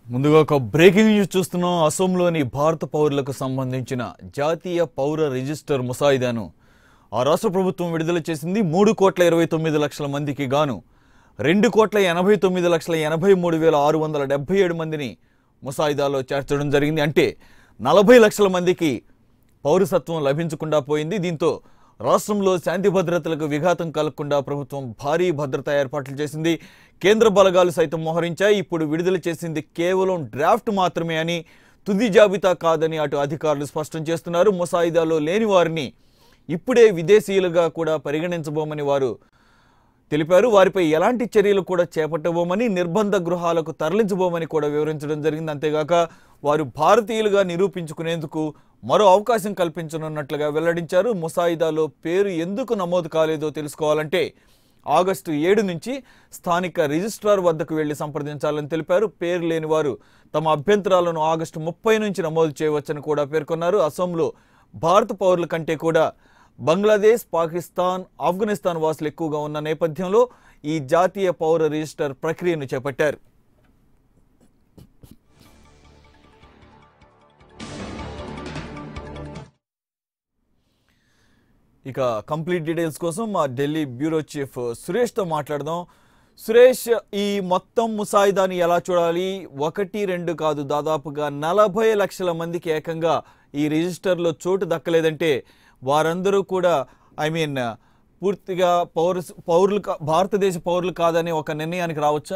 ముందుగా ఒక breaking news చూస్తున్నాం అసోంలోని భారత పౌరులకు సంబంధించిన జాతీయ పౌర రిజిస్టర్ ముసాయిదాను ఆ రాష్ట్ర ప్రభుత్వం విడుదల చేసింది మూడు కోట్ల ఇరవై తొమ్మిది లక్షల మందికి గాను రెండు కోట్ల ఎనభై తొమ్మిది లక్షల ఎనభై మూడు వేల ఆరు వందల డెబ్బై ఏడు మందిని ముసాయిదాలో చేర్చడం జరిగింది అంటే నలభై లక్షల మందికి పౌరసత్వం లభించకుండా పోయింది దీంతో రాష్ట్రంలో శాంతి భద్రతలకు విఘాతం కలగకుండా ప్రభుత్వం భారీ భద్రతా ఏర్పాట్లు చేసింది కేంద్ర బలగాలు సైతం మోహరించాయి ఇప్పుడు విడుదల చేసింది కేవలం డ్రాఫ్ట్ మాత్రమే అని తుది జాబితా కాదని అటు అధికారులు స్పష్టం చేస్తున్నారు ముసాయిదాలో లేని వారిని ఇప్పుడే విదేశీయులుగా కూడా పరిగణించబోమని వారు తెలిపారు వారిపై ఎలాంటి చర్యలు కూడా చేపట్టబోమని నిర్బంధ గృహాలకు తరలించబోమని కూడా వివరించడం జరిగింది అంతేగాక వారు భారతీయులుగా నిరూపించుకునేందుకు మరో అవకాశం కల్పించనున్నట్లుగా వెల్లడించారు ముసాయిదాలో పేరు ఎందుకు నమోదు కాలేదో తెలుసుకోవాలంటే ఆగస్టు ఏడు నుంచి స్థానిక రిజిస్ట్రార్ వద్దకు వెళ్లి సంప్రదించాలని తెలిపారు పేరు లేని వారు తమ అభ్యంతరాలను ఆగస్టు ముప్పై నుంచి నమోదు చేయవచ్చని కూడా పేర్కొన్నారు అసోంలో భారత పౌరుల కంటే కూడా బంగ్లాదేశ్ పాకిస్తాన్ ఆఫ్ఘనిస్తాన్ వాసులు ఎక్కువగా ఉన్న నేపథ్యంలో ఈ జాతీయ పౌర రిజిస్టర్ ప్రక్రియను చేపట్టారు ఇక కంప్లీట్ డీటెయిల్స్ కోసం మా ఢిల్లీ బ్యూరో చీఫ్ సురేష్తో మాట్లాడదాం సురేష్ ఈ మొత్తం ముసాయిదాని ఎలా చూడాలి ఒకటి రెండు కాదు దాదాపుగా నలభై లక్షల మందికి ఏకంగా ఈ రిజిస్టర్లో చోటు దక్కలేదంటే వారందరూ కూడా ఐ మీన్ పూర్తిగా పౌర పౌరులు కా- భారతదేశ పౌరులు కాదని ఒక నిర్ణయానికి రావచ్చా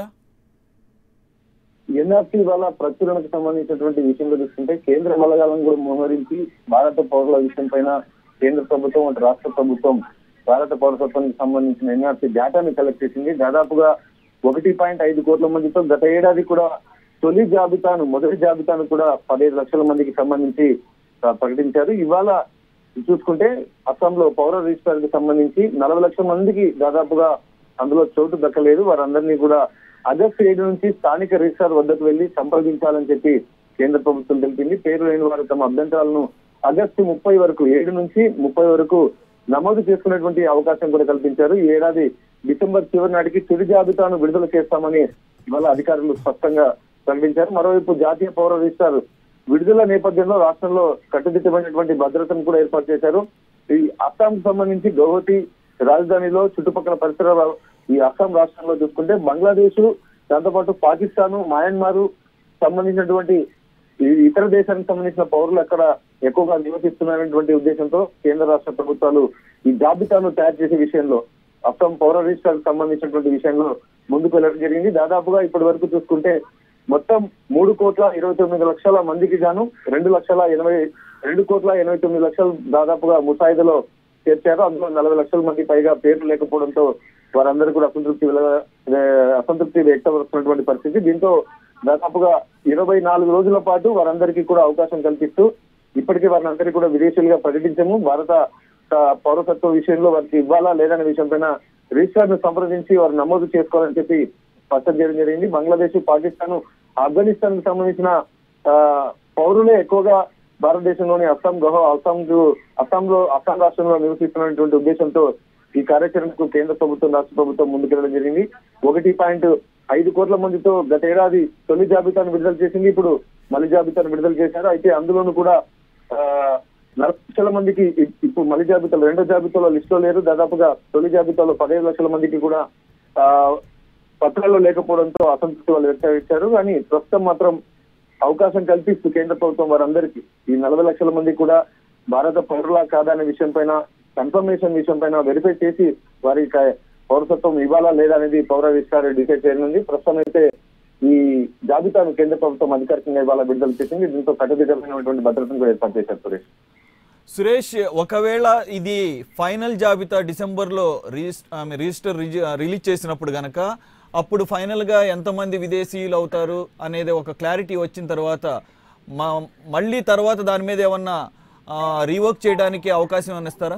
ఎన్ఆర్సీ వల్ల ప్రచురణకు సంబంధించినటువంటి విషయంలో చూసుకుంటే కేంద్ర బలగాలను కూడా మోహరించి భారత పౌరుల విషయం పైన కేంద్ర ప్రభుత్వం అటు రాష్ట్ర ప్రభుత్వం భారత పౌరసత్వానికి సంబంధించిన ఎన్ఆర్సీ డేటాను కలెక్ట్ చేసింది దాదాపుగా ఒకటి పాయింట్ ఐదు కోట్ల మందితో గత ఏడాది కూడా తొలి జాబితాను మొదటి జాబితాను కూడా పదిహేడు లక్షల మందికి సంబంధించి ఆ, ప్రకటించారు ఇవాళ చూసుకుంటే అస్సాంలో పౌర రిజిస్టర్ కి సంబంధించి నలభై లక్షల మందికి దాదాపుగా అందులో చోటు దక్కలేదు వారందరినీ కూడా ఆగస్టు ఏడు నుంచి స్థానిక రిజిస్టార్ వద్దకు వెళ్లి సంప్రదించాలని చెప్పి కేంద్ర ప్రభుత్వం తెలిపింది పేరు లేని వారు తమ అభ్యంతరాలను ఆగస్టు ముప్పై వరకు ఏడు నుంచి ముప్పై వరకు నమోదు చేసుకునేటువంటి అవకాశం కూడా కల్పించారు ఈ ఏడాది డిసెంబర్ చివరి నాటికి తుది జాబితాను విడుదల చేస్తామని ఇవాళ అధికారులు స్పష్టంగా ప్రకటించారు మరోవైపు జాతీయ పౌర రిజిస్టార్ విడుదల నేపథ్యంలో రాష్ట్రంలో కట్టుదిట్టమైనటువంటి భద్రతను కూడా ఏర్పాటు చేశారు ఈ అస్సాంకు సంబంధించి గౌహతి రాజధానిలో చుట్టుపక్కల పరిసరాల ఈ అస్సాం రాష్ట్రంలో చూసుకుంటే బంగ్లాదేశ్ దాంతోపాటు పాకిస్తాన్ మయన్మార్ సంబంధించినటువంటి ఈ ఇతర దేశానికి సంబంధించిన పౌరులు అక్కడ ఎక్కువగా నివసిస్తున్నారనేటువంటి ఉద్దేశంతో కేంద్ర రాష్ట్ర ప్రభుత్వాలు ఈ జాబితాను తయారు చేసే విషయంలో అస్సాం పౌర రిజిస్టర్ సంబంధించినటువంటి విషయంలో ముందుకు వెళ్ళడం జరిగింది దాదాపుగా ఇప్పటి వరకు చూసుకుంటే మొత్తం మూడు కోట్ల ఇరవై తొమ్మిది లక్షల మందికి గాను రెండు లక్షల ఎనభై రెండు కోట్ల ఎనభై తొమ్మిది లక్షలు దాదాపుగా ముసాయిదాలో చేర్చారు అందులో నలభై లక్షల మంది పైగా పేర్లు లేకపోవడంతో వారందరూ కూడా అసంతృప్తి వెల- ఏ, అసంతృప్తి వ్యక్తపరుస్తున్నటువంటి పరిస్థితి దీంతో దాదాపుగా ఇరవై నాలుగు రోజుల పాటు వారందరికీ కూడా అవకాశం కల్పిస్తూ ఇప్పటికే వారందరికీ కూడా విదేశీయులుగా ప్రకటించము భారత ఆ, పౌరసత్వ విషయంలో వారికి ఇవ్వాలా లేదనే విషయం పైన రిజిస్టర్ ను సంప్రదించి వారు నమోదు చేసుకోవాలని చెప్పి స్పష్టం చేయడం జరిగింది బంగ్లాదేశ్ పాకిస్తాన్ ఆఫ్ఘనిస్తాన్ కు సంబంధించిన ఆ, పౌరులే ఎక్కువగా భారతదేశంలోని అస్సాం గృహ అస్సాం అస్సాంలో అస్సాం రాష్ట్రంలో నివసిస్తున్నటువంటి ఉద్దేశంతో ఈ కార్యాచరణకు కేంద్ర ప్రభుత్వం రాష్ట్ర ప్రభుత్వం ముందుకెళ్లడం జరిగింది ఒకటి పాయింట్ ఐదు కోట్ల మందితో గత ఏడాది తొలి జాబితాను విడుదల చేసింది ఇప్పుడు మలి జాబితాను విడుదల చేశారు అయితే అందులోనూ కూడా ఆ, నలభై లక్షల మందికి ఇ- ఇప్పుడు మలి జాబితాలో రెండో జాబితాలో లిస్టులో లేరు దాదాపుగా తొలి జాబితాలో పదిహేను లక్షల మందికి కూడా ఆ, పత్రాల్లో లేకపోవడంతో అసంతృప్తి వాళ్ళు వ్యక్తపరిచారు కానీ ప్రస్తుతం మాత్రం అవకాశం కల్పిస్తూ కేంద్ర ప్రభుత్వం వారందరికీ ఈ నలభై లక్షల మంది కూడా భారత పౌరులా కాదా అనే విషయం పైన కన్ఫర్మేషన్ విషయం పైన వెరిఫై చేసి వారి క- పౌరసత్వం ఇవ్వాలా లేదా అనేది పౌర విస్తార డిసైడ్ చేయనుంది ప్రస్తుతం అయితే ఈ జాబితాను కేంద్ర ప్రభుత్వం అధికారికంగా ఇవాళ విడుదల చేసింది దీంతో కట్టుదిట్టమైనటువంటి భద్రతను కూడా ఏర్పాటు చేశారు సురేష్ సురేష్ ఒకవేళ ఇది ఫైనల్ జాబితా డిసెంబర్లో రిజిస్ ఆమె రిజిస్టర్ రిజి- రిలీజ్ చేసినప్పుడు గనక అప్పుడు ఫైనల్గా ఎంతమంది విదేశీయులు అవుతారు అనేది ఒక క్లారిటీ వచ్చిన తర్వాత మా మళ్ళీ తర్వాత దాని మీద ఏమన్నా రీవర్క్ చేయడానికి అవకాశం ఏమైనా ఇస్తారా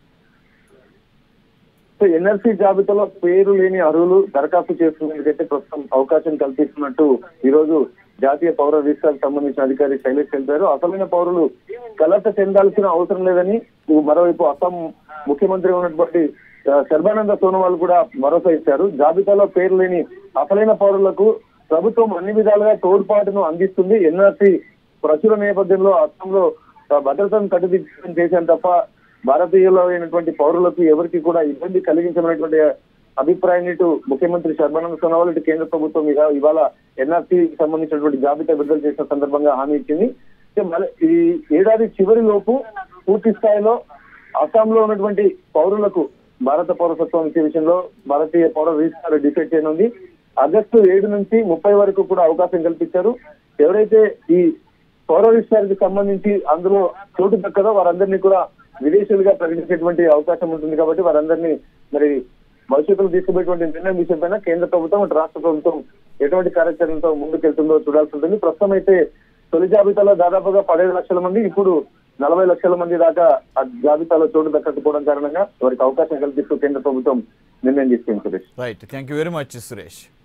సో ఎన్ఆర్సీ జాబితాలో పేరు లేని అర్హులు దరఖాస్తు చేసుకునేందుకైతే ప్రస్తుతం అవకాశం కల్పిస్తున్నట్టు ఈ రోజు జాతీయ పౌర రిజిస్టర్ సంబంధించిన అధికారి శైలేష్ తెలిపారు అసలైన పౌరులు కలత చెందాల్సిన అవసరం లేదని మరోవైపు అస్సాం ముఖ్యమంత్రి ఉన్నటువంటి ఆ, సర్బానంద సోనోవాల్ కూడా భరోసా ఇచ్చారు జాబితాలో పేరు లేని అసలైన పౌరులకు ప్రభుత్వం అన్ని విధాలుగా తోడ్పాటును అందిస్తుంది ఎన్ఆర్సీ ప్రచుర నేపథ్యంలో అస్సాంలో ఆ, భద్రతను కట్టుదిట్టం చేశాను తప్ప భారతీయులైనటువంటి పౌరులకు ఎవరికి కూడా ఇబ్బంది కలిగించమైనటువంటి అభిప్రాయం ఇటు ముఖ్యమంత్రి సర్బానంద సోనోవాల్ ఇటు కేంద్ర ప్రభుత్వం ఇవా- ఇవాళ ఎన్ఆర్సీకి సంబంధించినటువంటి జాబితా విడుదల చేసిన సందర్భంగా హామీ ఇచ్చింది అయితే మళ్ళీ ఈ ఏడాది చివరి లోపు పూర్తి స్థాయిలో అస్సాంలో ఉన్నటువంటి పౌరులకు భారత పౌరసత్వం ఇచ్చే విషయంలో భారతీయ పౌర రిజిస్టర్ డిసైడ్ చేయనుంది ఆగస్టు ఏడు నుంచి ముప్పై వరకు కూడా అవకాశం కల్పించారు ఎవరైతే ఈ పౌర రిజిస్టర్ కి సంబంధించి అందులో చోటు దక్కదో వారందరినీ కూడా విదేశీయులుగా ప్రకటించేటువంటి అవకాశం ఉంటుంది కాబట్టి వారందరినీ మరి భవిష్యత్తులో తీసుకుపోయేటువంటి నిర్ణయం విషయంపైన కేంద్ర ప్రభుత్వం అటు రాష్ట్ర ప్రభుత్వం ఎటువంటి కార్యాచరణతో ముందుకెళ్తుందో చూడాల్సి ఉంటుంది ప్రస్తుతం అయితే తొలి జాబితాలో దాదాపుగా పదిహేడు లక్షల మంది ఇప్పుడు నలభై లక్షల మంది దాకా ఆ జాబితాలో చోటు దక్కకపోవడం కారణంగా వారికి అవకాశం కల్పిస్తూ కేంద్ర ప్రభుత్వం నిర్ణయం తీసుకుంది Suresh right thank you very much Suresh